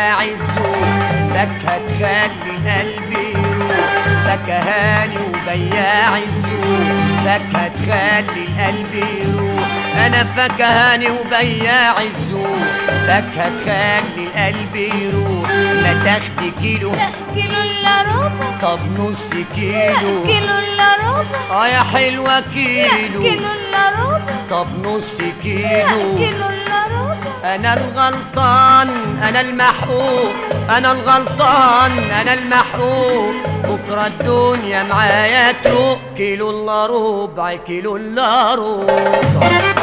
بياع الذوق فاكهة تخلي القلب يروح فكهاني وبياع الذوق فاكهة تخلي القلب يروح أنا فكهاني وبياع الذوق فاكهة تخلي القلب يروح ما تاخدي كيلو لا كيلو الا ربع طب نص لا كيلو كيلو الا ربع اه يا حلوة لا كيلو كيلو الا ربع طب نص لا كيلو كيلو الا ربع انا الغلطان انا المحقوق انا الغلطان انا المحقوق بكره الدنيا معايا تروق كيلو الا ربع كيلو الا ربع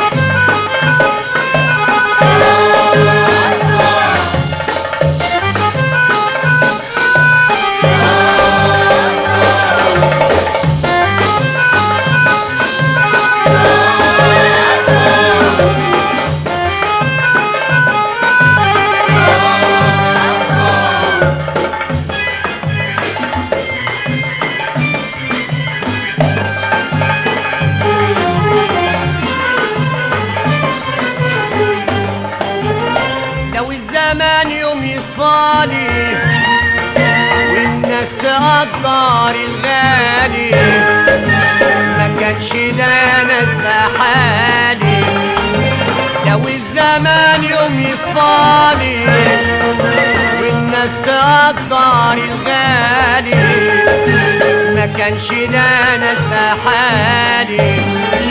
لو الزمان يوم يصفالي والناس تقدر الغالي ما كانش ده ناس حالي لو الزمان يوم يصفالي والناس تقدر الغالي ما كانش ده ناس حالي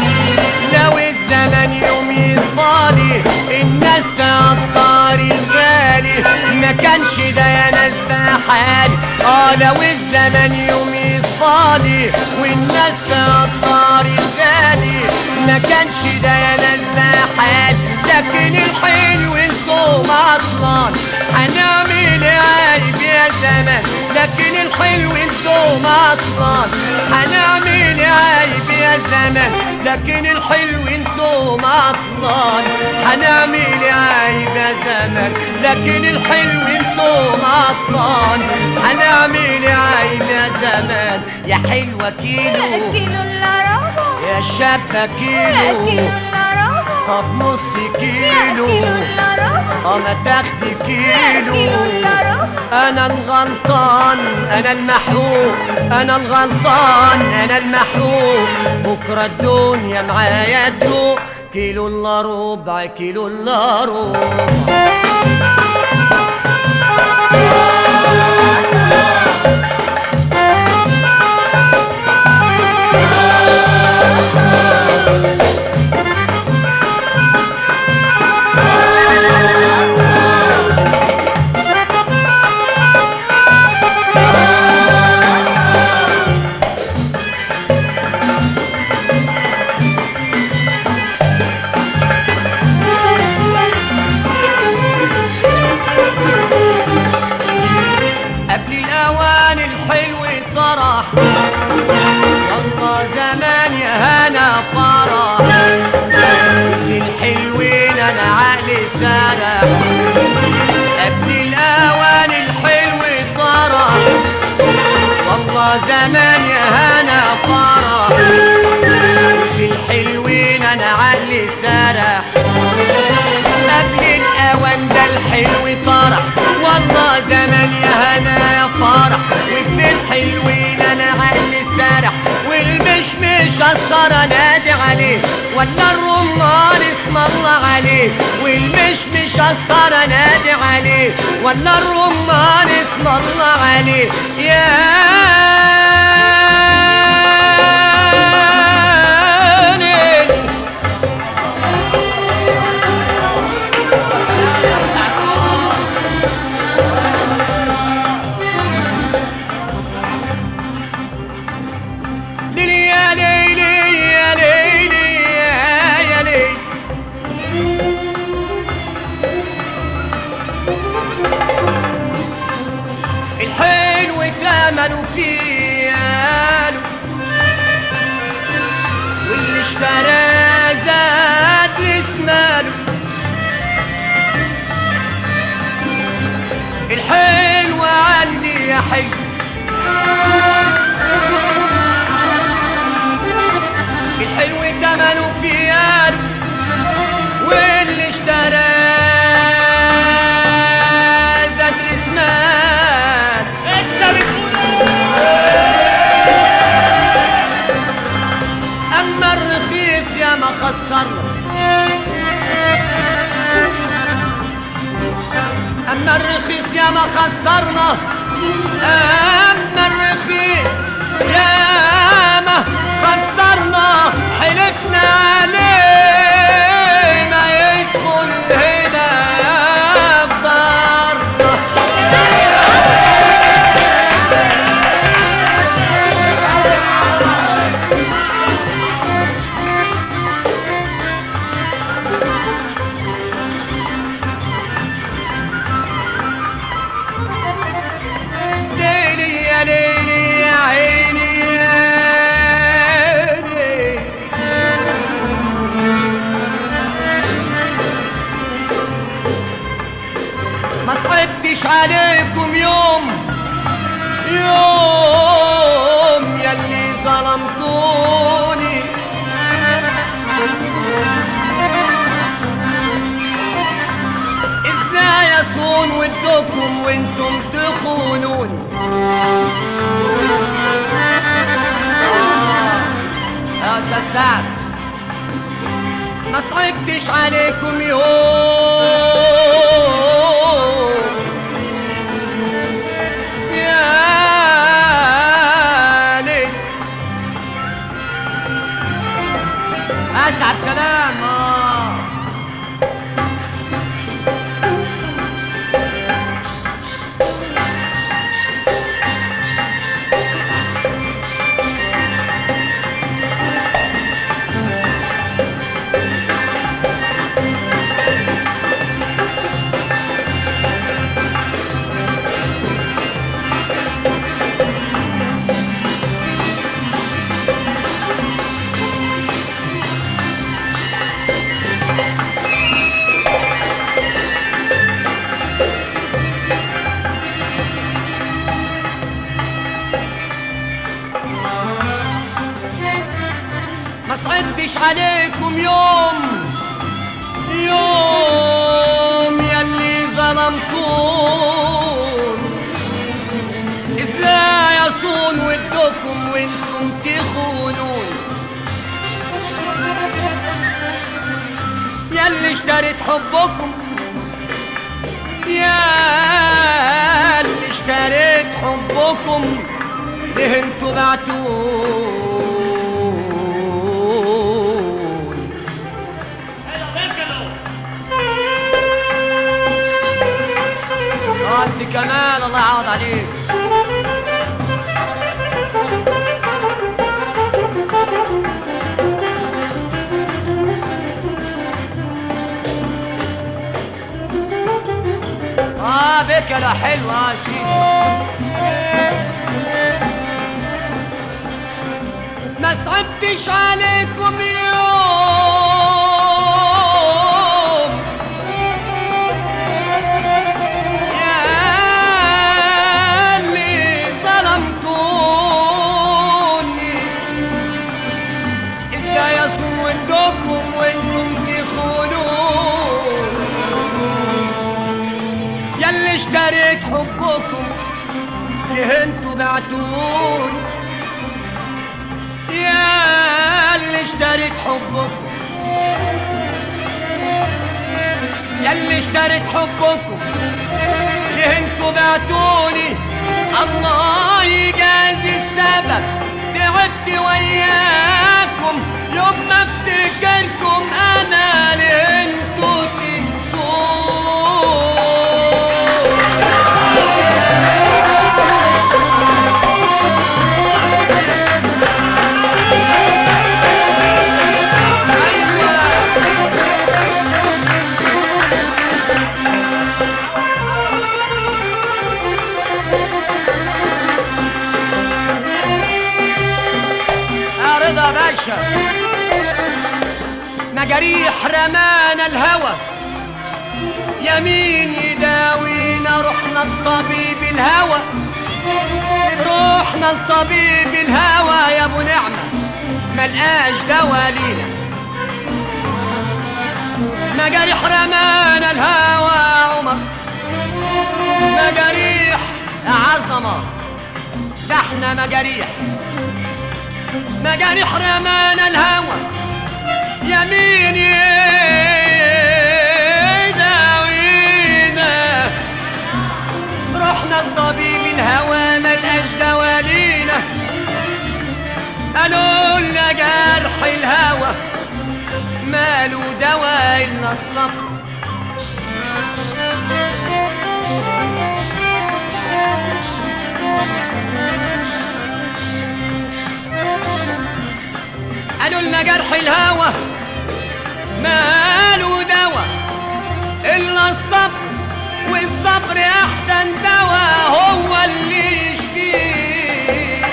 لو الزمن يوم يصفالي الناس تقدر الغالي ما كانش ده يا ناس بحالي اه لو الزمن يوم يصفالي والناس تقدر الغالي ما كانش ده يا ناس بحالي لكن الحلو الصوم اصلا هنعمل ايه عيب يا زمان لكن الحلو الصوم اصلا هنعمل ايه عيب يا زمان لكن الحلو نصوم اصلا هنعمل ايه عيب يا زمان لكن الحلو نصوم اصلا هنعمل ايه عيب يا زمان يا حلوة لا كيلو كيلو الا ربع يا شابة لا كيلو كيلو الا ربع طب نص لا كيلو كيلو الا ربع اه ما تاخدي لا كيلو كيلو الا ربع انا الغلطان انا المحروق انا الغلطان انا المحروق بكره الدنيا معايا تدوق كيلو الا ربع كيلو الا ربع قبل الاوان الحلو طرح والله زمان يا هنا فرح في الحلوين انا عقلي سرح قبل الاوان الحلو طرح والله زمان يا هنا فرح في الحلوين انا عقلي سرح قبل الاوان ده الحلو طرح والله زمان يا هنا يا فرح وفي الحلوين انا عقلي سرح والمشمش اثر انادي عليه ولا الرمان اسم الله عليه والمشمش اثر انادي عليه ولا الرمان اسم الله عليه يا ليل ليلي يا ليلي يا ليلي يا يا ليلي الحلو تمنه فياله واللي اشترى زاد رسماله الحلو عندي يا حلو الحلو تمنه فياله واللي اشترى زاد يا ما خسرنا اما الرخيص يا ما خسرنا حلفنا ليه ما يدخل هنا في دارنا ليلي يا ليلي يا عيني يا ليلي ما صعبتش عليكم يوم يوم يلي ظلمتوني ازاي اصون ودكم وانتم تخونوني يا استاذ سعد ما صعبتش عليكم يوم يا ليل اسعد سلام آه. ما صعبتش عليكم يوم يوم يلي ظلمتون ازاي اصون ودكم وانتم تخونون يلي اشتريت حبكم يا اللي اشتريت حبكم ليه انتوا بعتون راسي كمال الله يعوض عليك اه بكرة حلوة آه سيدي ما صعبتش عليكم يوم يا اللي ظلمتوني ازاي اصوم ودكم وانتم تخونون ياللي اشتريت حبكم ليه انتوا بعتون يا اللي اشتريت حبكم ياللي اشتريت حبكم ليه انتوا بعتوني الله يجازي السبب تعبت وياكم يوم ما افتكركم انا ليه انتوا تنسون يا رضا باشا مجاريح رمانا الهوى يمين يداوينا رحنا الطبيب الهوى رحنا الطبيب الهوى يا ابو نعمة ملقاش دوا لينا مجاريح رمانا الهوى يا عمر مجاريح عظمة ده احنا مجاريح مجاريح رمانا الهوى يمين يداوينا رحنا الطبيب الهوى ما لقاش دوالينا قالوا لنا جرح الهوى ماله دواء الا الصبر قالوا لنا جرح الهوى ماله دواء الا الصبر والصبر احسن دواء هو اللي يشفينا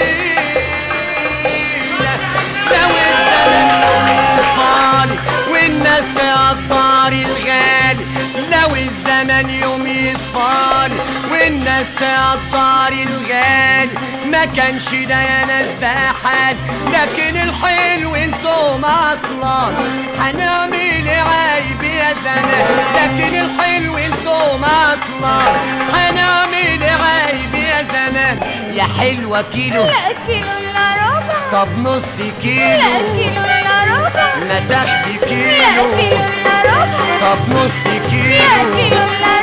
لو الزمن يوم يصفاني والناس تقدر الغالي لو الزمن يوم يصفاني والناس تقدر الغالي ما كانش ده يا ناس ده حال لكن الحلو انتم اطلال هنعمل ايه عيب يا زمان لكن الحلو انتم اطلال هنعمل ايه عيب يا زمان يا حلوة كيلو لا كيلو الا ربع طب نص لا كيلو كيلو الا ربع ما تاخدي لا كيلو كيلو الا ربع طب نص لا كيلو كيلو الا